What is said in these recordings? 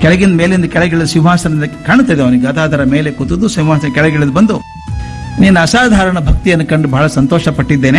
ಕೆಳಗಿನ ಮೇಲಿಂದ ಕೆಳಗಿಳಿದ ಸಿಂಹಾಸನದ ಕಾಣುತ್ತದೆ ಅವನಿಗೆ ಗದಾಧರ ಮೇಲೆ ಕೂತದ್ದು ಸಿಂಹಾಸನ ಕೆಳಗಿಳಿದು ಬಂದು ನಿನ್ನ ಅಸಾಧಾರಣ ಭಕ್ತಿಯನ್ನು ಕಂಡು ಬಹಳ ಸಂತೋಷ ಪಟ್ಟಿದ್ದೇನೆ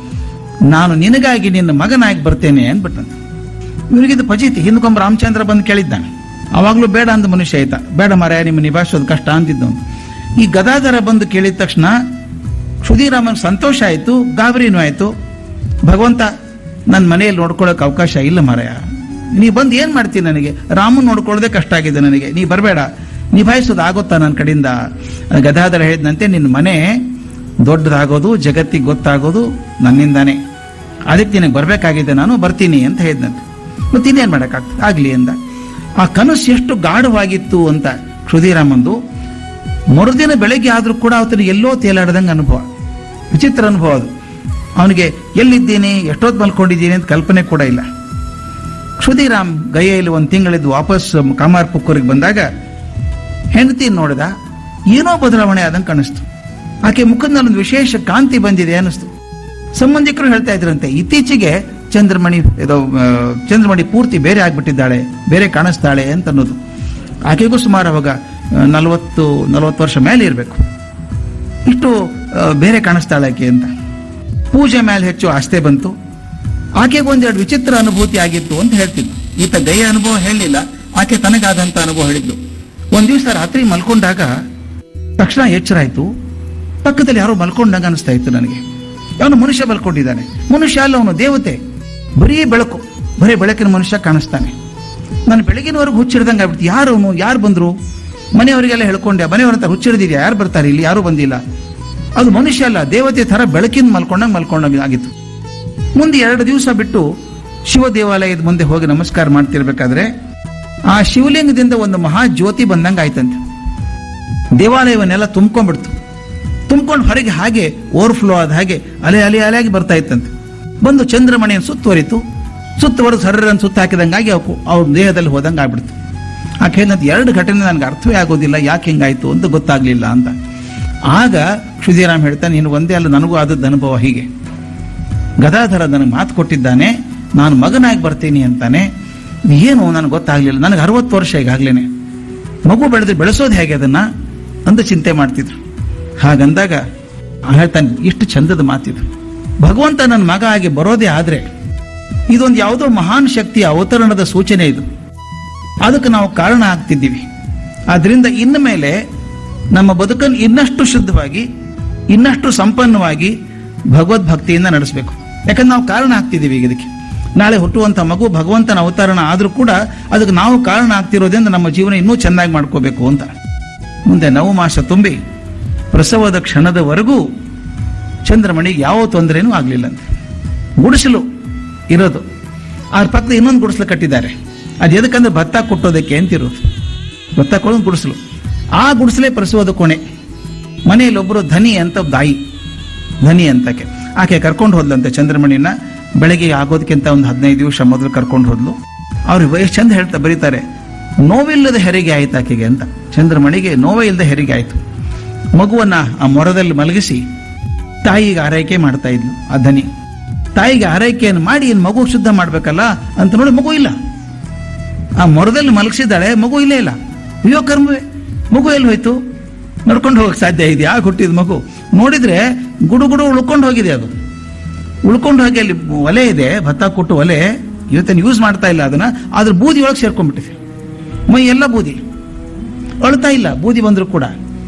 ನಾನು ನಿನಗಾಗಿ ನಿನ್ನ ಮಗನಾಗಿ ಬರ್ತೇನೆ ಅಂದ್ಬಿಟ್ಟಂತೆ ಇವರಿಗಿದು ಪಜಿತಿ ಹಿಂದ್ಕೊಂಬ ರಾಮಚಂದ್ರ ಬಂದು ಕೇಳಿದ್ದಾನೆ ಅವಾಗ್ಲೂ ಬೇಡ ಅಂದ ಮನುಷ್ಯ ಆಯ್ತಾ ಬೇಡ ಮರ ನಿಮ್ಮ ನಿಭಾಯಿಸೋದು ಕಷ್ಟ ಅಂತಿದ್ದವನು ಈ ಗದಾಧರ ಬಂದು ಕೇಳಿದ ತಕ್ಷಣ ಕ್ಷುದಿರಾಮನ್ ಸಂತೋಷ ಆಯ್ತು ಗಾಬರಿನೂ ಆಯ್ತು ಭಗವಂತ ನನ್ನ ಮನೆಯಲ್ಲಿ ನೋಡ್ಕೊಳ್ಳೋಕೆ ಅವಕಾಶ ಇಲ್ಲ ಮಾರಾಯ ನೀ ಬಂದು ಏನ್ ಮಾಡ್ತೀನಿ ನನಗೆ ರಾಮನ್ ನೋಡ್ಕೊಳ್ಳೋದೇ ಕಷ್ಟ ಆಗಿದೆ ನನಗೆ ನೀ ಬರಬೇಡ ನಿಭಾಯಿಸೋದು ಆಗುತ್ತಾ ನನ್ನ ಕಡೆಯಿಂದ ಗದಾಧರ ಹೇಳಿದಂತೆ ನಿನ್ನ ಮನೆ ದೊಡ್ಡದಾಗೋದು ಜಗತ್ತಿಗೆ ಗೊತ್ತಾಗೋದು ನನ್ನಿಂದಾನೇ ಅದಕ್ಕೆ ನಿನಗೆ ಬರಬೇಕಾಗಿದೆ ನಾನು ಬರ್ತೀನಿ ಅಂತ ಹೇಳಿದಂತೆ ಮತ್ತೆ ಇನ್ನೇನು ಮಾಡೋಕ್ಕಾಗ್ತದೆ ಆಗಲಿ ಅಂದ ಆ ಕನಸು ಎಷ್ಟು ಗಾಢವಾಗಿತ್ತು ಅಂತ ಕ್ಷುದಿರಾಮಂದು ಮರುದಿನ ಬೆಳಗ್ಗೆ ಆದರೂ ಕೂಡ ಅವತನಿಗೆ ಎಲ್ಲೋ ತೇಲಾಡದಂಗೆ ಅನುಭವ ವಿಚಿತ್ರ ಅನುಭವ ಅದು ಅವನಿಗೆ ಎಲ್ಲಿದ್ದೀನಿ ಎಷ್ಟೊತ್ತು ಮಲ್ಕೊಂಡಿದ್ದೀನಿ ಅಂತ ಕಲ್ಪನೆ ಕೂಡ ಇಲ್ಲ ಕ್ಷುದಿರಾಮ್ ಗೈಯಲ್ಲಿ ಒಂದು ತಿಂಗಳಿದ್ದು ವಾಪಸ್ ಕಾಮಾರ್ ಪುಕ್ಕೂರಿಗೆ ಬಂದಾಗ ಹೆಂಡತಿ ನೋಡಿದ ಏನೋ ಬದಲಾವಣೆ ಆದಂಗೆ ಕಾಣಿಸ್ತು ಆಕೆ ಮುಖದಲ್ಲಿ ಒಂದು ವಿಶೇಷ ಕಾಂತಿ ಬಂದಿದೆ ಅನಿಸ್ತು ಸಂಬಂಧಿಕರು ಹೇಳ್ತಾ ಇದ್ರಂತೆ ಇತ್ತೀಚೆಗೆ ಚಂದ್ರಮಣಿ ಇದು ಆ, ಚಂದ್ರಮಣಿ ಪೂರ್ತಿ ಬೇರೆ ಆಗ್ಬಿಟ್ಟಿದ್ದಾಳೆ ಬೇರೆ ಕಾಣಿಸ್ತಾಳೆ ಅಂತ ಅನ್ನೋದು ಆಕೆಗೂ ಸುಮಾರು ಅವಾಗ ನಲವತ್ತು ನಲವತ್ತು ವರ್ಷ ಮೇಲೆ ಇರಬೇಕು ಇಷ್ಟು ಆ, ಬೇರೆ ಕಾಣಿಸ್ತಾಳೆ ಆಕೆ ಅಂತ ಪೂಜೆ ಮೇಲೆ ಹೆಚ್ಚು ಆಸ್ತೆ ಬಂತು ಆಕೆಗೆ ಒಂದೆರಡು ವಿಚಿತ್ರ ಅನುಭೂತಿ ಆಗಿತ್ತು ಅಂತ ಹೇಳ್ತಿದ್ಲು ಈತ ಗಯ ಅನುಭವ ಹೇಳಲಿಲ್ಲ ಆಕೆ ತನಗಾದಂತ ಅನುಭವ ಹೇಳಿದ್ಲು ಒಂದ್ ದಿವಸ ರಾತ್ರಿ ಮಲ್ಕೊಂಡಾಗ ತಕ್ಷಣ ಎಚ್ಚರ ಆಯ್ತು ಪಕ್ಕದಲ್ಲಿ ಯಾರೋ ಮಲ್ಕೊಂಡಂಗ ಅನಿಸ್ತಾ ಇತ್ತು ನನಗೆ ಅವನು ಮನುಷ್ಯ ಮಲ್ಕೊಂಡಿದ್ದಾನೆ ಮನುಷ್ಯ ಅಲ್ಲ ಅವನು ದೇವತೆ ಬರೀ ಬೆಳಕು ಬರೀ ಬೆಳಕಿನ ಮನುಷ್ಯ ಕಾಣಿಸ್ತಾನೆ ನಾನು ಬೆಳಗಿನವರೆಗೂ ಹುಚ್ಚಿಡ್ದಂಗೆ ಆಗ್ಬಿಡ್ತು ಯಾರು ಅವನು ಯಾರು ಬಂದ್ರು ಮನೆಯವರಿಗೆಲ್ಲ ಹೇಳ್ಕೊಂಡೆ ಮನೆಯವರಂತ ಹುಚ್ಚಿಡ್ದಿದ್ಯಾ ಯಾರು ಬರ್ತಾರೆ ಇಲ್ಲಿ ಯಾರು ಬಂದಿಲ್ಲ ಅದು ಮನುಷ್ಯ ಅಲ್ಲ ದೇವತೆ ತರ ಬೆಳಕಿನ ಮಲ್ಕೊಂಡಂಗೆ ಮಲ್ಕೊಂಡಂಗೆ ಆಗಿತ್ತು ಮುಂದೆ ಎರಡು ದಿವಸ ಬಿಟ್ಟು ಶಿವ ದೇವಾಲಯದ ಮುಂದೆ ಹೋಗಿ ನಮಸ್ಕಾರ ಮಾಡ್ತಿರ್ಬೇಕಾದ್ರೆ ಆ ಶಿವಲಿಂಗದಿಂದ ಒಂದು ಮಹಾ ಜ್ಯೋತಿ ಬಂದಂಗೆ ಆಯ್ತಂತೆ ದೇವಾಲಯವನ್ನೆಲ್ಲ ತುಂಬ್ಕೊಂಡ್ಬಿಡ್ತು ತುಂಬ್ಕೊಂಡು ಹೊರಗೆ ಹಾಗೆ ಓವರ್ಫ್ಲೋ ಆದ ಹಾಗೆ ಅಲೆ ಅಲೆ ಅಲೆಯಾಗಿ ಬರ್ತಾ ಇತ್ತಂತೆ ಬಂದು ಚಂದ್ರಮಣಿಯನ್ನು ಸುತ್ತುವರಿತು ಸುತ್ತುವರೆದು ಸರ್ರನ್ನು ಸುತ್ತ ಹಾಕಿದಂಗಾಗಿ ಅವು ಅವ್ರ ದೇಹದಲ್ಲಿ ಹೋದಂಗೆ ಆಗ್ಬಿಡ್ತು ಆಕೆ ಹೇಳಿದಂತೆ ಎರಡು ಘಟನೆ ನನಗೆ ಅರ್ಥವೇ ಆಗೋದಿಲ್ಲ ಯಾಕೆ ಹಿಂಗಾಯ್ತು ಅಂತ ಗೊತ್ತಾಗ್ಲಿಲ್ಲ ಅಂತ ಆಗ ಕ್ಷುದಿರಾಮ್ ಹೇಳ್ತಾನೆ ನೀನು ಒಂದೇ ಅಲ್ಲ ನನಗೂ ಆದದ್ದು ಅನುಭವ ಹೀಗೆ ಗದಾಧರ ನನಗೆ ಮಾತು ಕೊಟ್ಟಿದ್ದಾನೆ ನಾನು ಮಗನಾಗಿ ಬರ್ತೀನಿ ಅಂತಾನೆ ಏನು ನನಗೆ ಗೊತ್ತಾಗ್ಲಿಲ್ಲ ನನಗೆ ಅರವತ್ತು ವರ್ಷ ಈಗಾಗ್ಲೇನೆ ಮಗು ಬೆಳೆದ್ರೆ ಬೆಳೆಸೋದು ಹೇಗೆ ಅದನ್ನ ಅಂತ ಚಿಂತೆ ಮಾಡ್ತಿದ್ರು ಹಾಗಂದಾಗ ಆ ಹೇಳ್ತಾನೆ ಎಷ್ಟು ಚಂದದ ಮಾತಿದು ಭಗವಂತ ನನ್ನ ಮಗ ಆಗಿ ಬರೋದೇ ಆದ್ರೆ ಇದೊಂದು ಯಾವುದೋ ಮಹಾನ್ ಶಕ್ತಿಯ ಅವತರಣದ ಸೂಚನೆ ಇದು ಅದಕ್ಕೆ ನಾವು ಕಾರಣ ಆಗ್ತಿದ್ದೀವಿ ಆದ್ರಿಂದ ಇನ್ನು ಮೇಲೆ ನಮ್ಮ ಬದುಕನ್ನು ಇನ್ನಷ್ಟು ಶುದ್ಧವಾಗಿ ಇನ್ನಷ್ಟು ಸಂಪನ್ನವಾಗಿ ಭಗವದ್ಭಕ್ತಿಯಿಂದ ನಡೆಸಬೇಕು ಯಾಕಂದ್ರೆ ನಾವು ಕಾರಣ ಆಗ್ತಿದ್ದೀವಿ ಈಗ ಇದಕ್ಕೆ ನಾಳೆ ಹುಟ್ಟುವಂತ ಮಗು ಭಗವಂತನ ಅವತರಣ ಆದ್ರೂ ಕೂಡ ಅದಕ್ಕೆ ನಾವು ಕಾರಣ ಆಗ್ತಿರೋದ್ರಿಂದ ನಮ್ಮ ಜೀವನ ಇನ್ನೂ ಚೆನ್ನಾಗಿ ಮಾಡ್ಕೋಬೇಕು ಅಂತ ಮುಂದೆ ನವ ಮಾಸ ತುಂಬಿ ಪ್ರಸವದ ಕ್ಷಣದವರೆಗೂ ಚಂದ್ರಮಣಿಗೆ ಯಾವ ತೊಂದರೆನೂ ಆಗ್ಲಿಲ್ಲಂತೆ ಗುಡಿಸಲು ಇರೋದು ಅದ್ರ ಪಕ್ಕದ ಇನ್ನೊಂದು ಗುಡಿಸಲು ಕಟ್ಟಿದ್ದಾರೆ ಅದು ಎದಕ್ಕಂದ್ರೆ ಭತ್ತ ಕೊಟ್ಟೋದಕ್ಕೆ ಅಂತಿರೋದು ಭತ್ತ ಕೊಡೋದು ಗುಡಿಸಲು ಆ ಗುಡಿಸಲೇ ಪ್ರಸವದ ಕೊನೆ ಮನೆಯಲ್ಲಿ ಒಬ್ಬರು ಧನಿ ಅಂತ ದಾಯಿ ಧನಿ ಅಂತಕ್ಕೆ ಆಕೆ ಕರ್ಕೊಂಡು ಹೋದ್ಲಂತೆ ಚಂದ್ರಮಣಿನ ಬೆಳಗ್ಗೆ ಆಗೋದಕ್ಕಿಂತ ಒಂದು ಹದಿನೈದು ದಿವಸ ಮೊದಲು ಕರ್ಕೊಂಡು ಹೋದ್ಲು ಅವ್ರಿಗೆ ವಯಸ್ಸು ಚಂದ ಹೇಳ್ತಾ ಬರೀತಾರೆ ನೋವಿಲ್ಲದ ಹೆರಿಗೆ ಆಯ್ತು ಆಕೆಗೆ ಅಂತ ಚಂದ್ರಮಣಿಗೆ ನೋವೇ ಇಲ್ಲದ ಹೆರಿಗೆ ಆಯ್ತು ಮಗುವನ್ನ ಆ ಮೊರದಲ್ಲಿ ಮಲಗಿಸಿ ತಾಯಿಗೆ ಆರೈಕೆ ಮಾಡ್ತಾ ಇದ್ಲು ಆ ಧನಿ ತಾಯಿಗೆ ಆರೈಕೆಯನ್ನು ಮಾಡಿ ಇನ್ ಮಗು ಶುದ್ಧ ಮಾಡ್ಬೇಕಲ್ಲ ಅಂತ ನೋಡಿ ಮಗು ಇಲ್ಲ ಆ ಮೊರದಲ್ಲಿ ಮಲಗಿಸಿದ್ದಾಳೆ ಮಗು ಇಲ್ಲೇ ಇಲ್ಲ ಅಯ್ಯೋ ಕರ್ಮವೇ ಮಗು ಎಲ್ಲಿ ಹೋಯ್ತು ನಡ್ಕೊಂಡು ಹೋಗಕ್ಕೆ ಸಾಧ್ಯ ಇದೆ ಯಾಕೆ ಹುಟ್ಟಿದ ಮಗು ನೋಡಿದ್ರೆ ಗುಡು ಗುಡು ಉಳ್ಕೊಂಡು ಹೋಗಿದೆ ಅದು ಉಳ್ಕೊಂಡು ಹೋಗಿ ಅಲ್ಲಿ ಒಲೆ ಇದೆ ಭತ್ತ ಕೊಟ್ಟು ಒಲೆ ಇವತ್ತೇನು ಯೂಸ್ ಮಾಡ್ತಾ ಇಲ್ಲ ಅದನ್ನ ಆದ್ರೆ ಬೂದಿ ಒಳಗೆ ಸೇರ್ಕೊಂಡ್ಬಿಟ್ಟಿದೆ ಮೈ ಎಲ್ಲ ಬೂದಿ ಅಳ್ತಾ ಇಲ್ಲ ಬೂದಿ ಬಂದ್ರು ಕೂಡ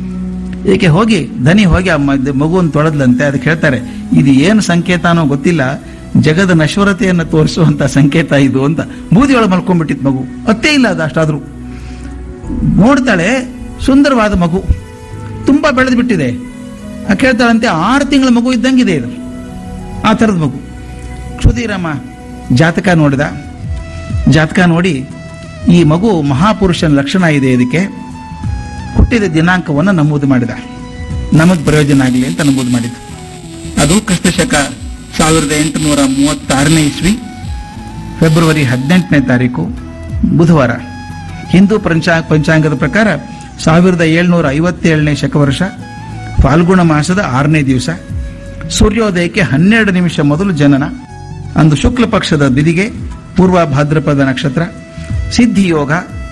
ಏಕೆ ಹೋಗಿ ದನಿ ಹೋಗಿ ಆ ಮ- ಮಗುವನ್ನು ತೊಳೆದ್ಲಂತೆ ಅದಕ್ಕೆ ಹೇಳ್ತಾರೆ ಇದು ಏನು ಸಂಕೇತನೋ ಗೊತ್ತಿಲ್ಲ ಜಗದ ನಶ್ವರತೆಯನ್ನು ತೋರಿಸುವಂತ ಸಂಕೇತ ಇದು ಅಂತ ಬೂದಿ ಒಳಗೆ ಮಲ್ಕೊಂಡ್ಬಿಟ್ಟಿತ್ತು ಮಗು ಅತ್ತೇ ಇಲ್ಲ ಅದು ಅಷ್ಟಾದ್ರೂ ನೋಡ್ತಾಳೆ ಸುಂದರವಾದ ಮಗು ತುಂಬಾ ಬೆಳೆದು ಬಿಟ್ಟಿದೆ ಆ ಕೇಳ್ತಾಳಂತೆ ಆರು ತಿಂಗಳ ಮಗು ಇದ್ದಂಗಿದೆ ಇದು ಆ ಥರದ ಮಗು ಕ್ಷುದಿರಾಮ ಜಾತಕ ನೋಡಿದ ಜಾತಕ ನೋಡಿ ಈ ಮಗು ಮಹಾಪುರುಷನ ಲಕ್ಷಣ ಇದೆ ಇದಕ್ಕೆ ಹುಟ್ಟಿದ ದಿನಾಂಕವನ್ನು ನಮೂದು ಮಾಡಿದ ನಮಗ್ ಪ್ರಯೋಜನ ಆಗಲಿ ಅಂತ ನಮೂದು ಮಾಡಿದ ಅದು ಕ್ರಿಸ್ತಶಕ ಸಾವಿರದ ಎಂಟುನೂರ ಮೂವತ್ತಾರನೇ ಇಸ್ವಿ ಫೆಬ್ರವರಿ ಹದಿನೆಂಟನೇ ತಾರೀಕು ಬುಧವಾರ ಹಿಂದೂ ಪಂಚಾ ಪಂಚಾಂಗದ ಪ್ರಕಾರ ಸಾವಿರದ ಏಳ್ನೂರ ಐವತ್ತೇಳನೇ ಶಕವರ್ಷ ಫಾಲ್ಗುಣ ಮಾಸದ ಆರನೇ ದಿವಸ ಸೂರ್ಯೋದಯಕ್ಕೆ ಹನ್ನೆರಡು ನಿಮಿಷ ಮೊದಲು ಜನನ ಅಂದು ಶುಕ್ಲ ಪಕ್ಷದ ಬಿದಿಗೆ ಪೂರ್ವ ಭಾದ್ರಪದ ನಕ್ಷತ್ರ ಸಿದ್ಧಿ ಯೋಗ